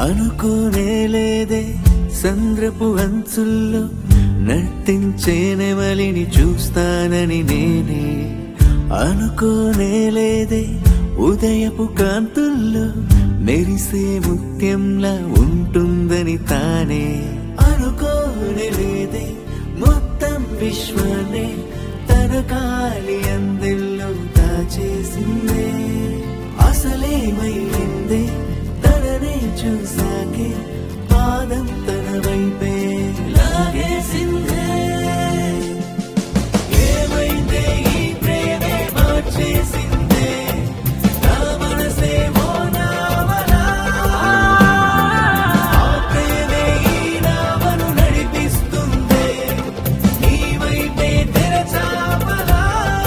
అనుకోనే లేదే సంద్రపు అంచుల్లో నర్తించేనెవలిని చూస్తానని నేనే అనుకోనే లేదే ఉదయపు కాంతుల్లో మెరిసే ముత్యంలా ఉంటుందని తానే అనుకోనే లేదే మొత్తం విశ్వాన్ని తన కాలి అందెల్లో దాచేసిందే అసలేమైందే తననే చూసాకే పాదం తన వైపే లాగేసిందే ఏమైందే ఈ ప్రేమే మార్చేసిందే నా మనసేమో నావలా ఆ ప్రేమే ఈ నావను నడిపిస్తుందే నీ వైపే తెరచాపలా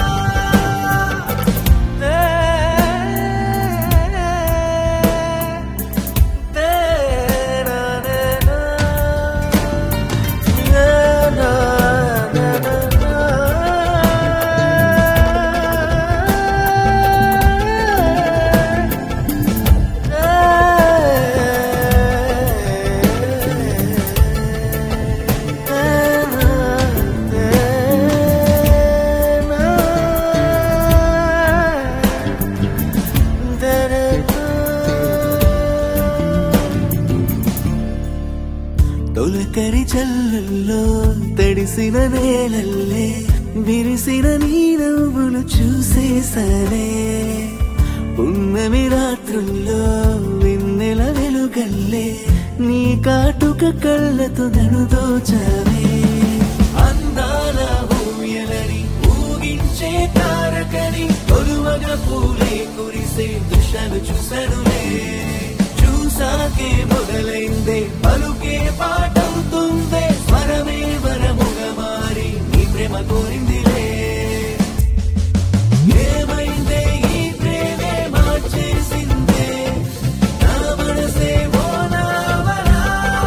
తొలకరి చల్లుల్లో తడిసిన నేలల్లే విరిసిన నీ నవ్వులు చూసేసలే పున్నమి రాత్రుల్లో వెన్నెల వెలుగల్లే నీ కాటుక కళ్ళతో నన్ను దోచావే అందాల ఊయలని ఊగించే తారకని కొలువగ పూలే కురిసే దుషలు చూసనులే చూసాకే మొదలైందే పలుకే పాటవుతుందే స్వరమే వరముగా మారి నీ ప్రేమ కోరిందిలే ఏమైందే ఈ ప్రేమే మార్చేసిందే నా మనసే ఓ నావలా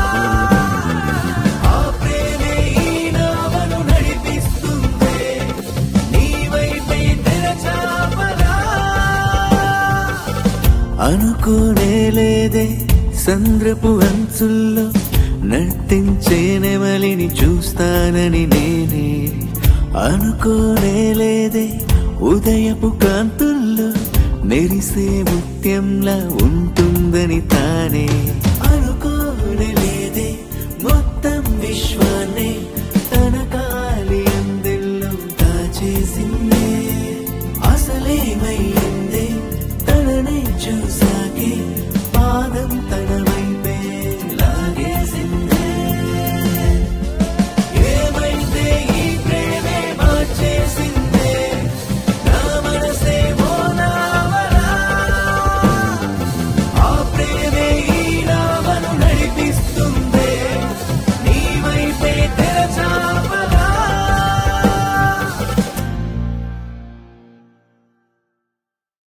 ఆ ప్రేమే ఈ నావను నడిపిస్తుందే నీ వైపే తెరచాపలా అనుకోనే లేదే సంద్రపు అంచుల్లో నర్తించేనెవలిని చూస్తానని నేనే అనుకోనే లేదే ఉదయపు కాంతుల్లో మెరిసే ముత్యంలా ఉంటుందని తానే అనుకోనే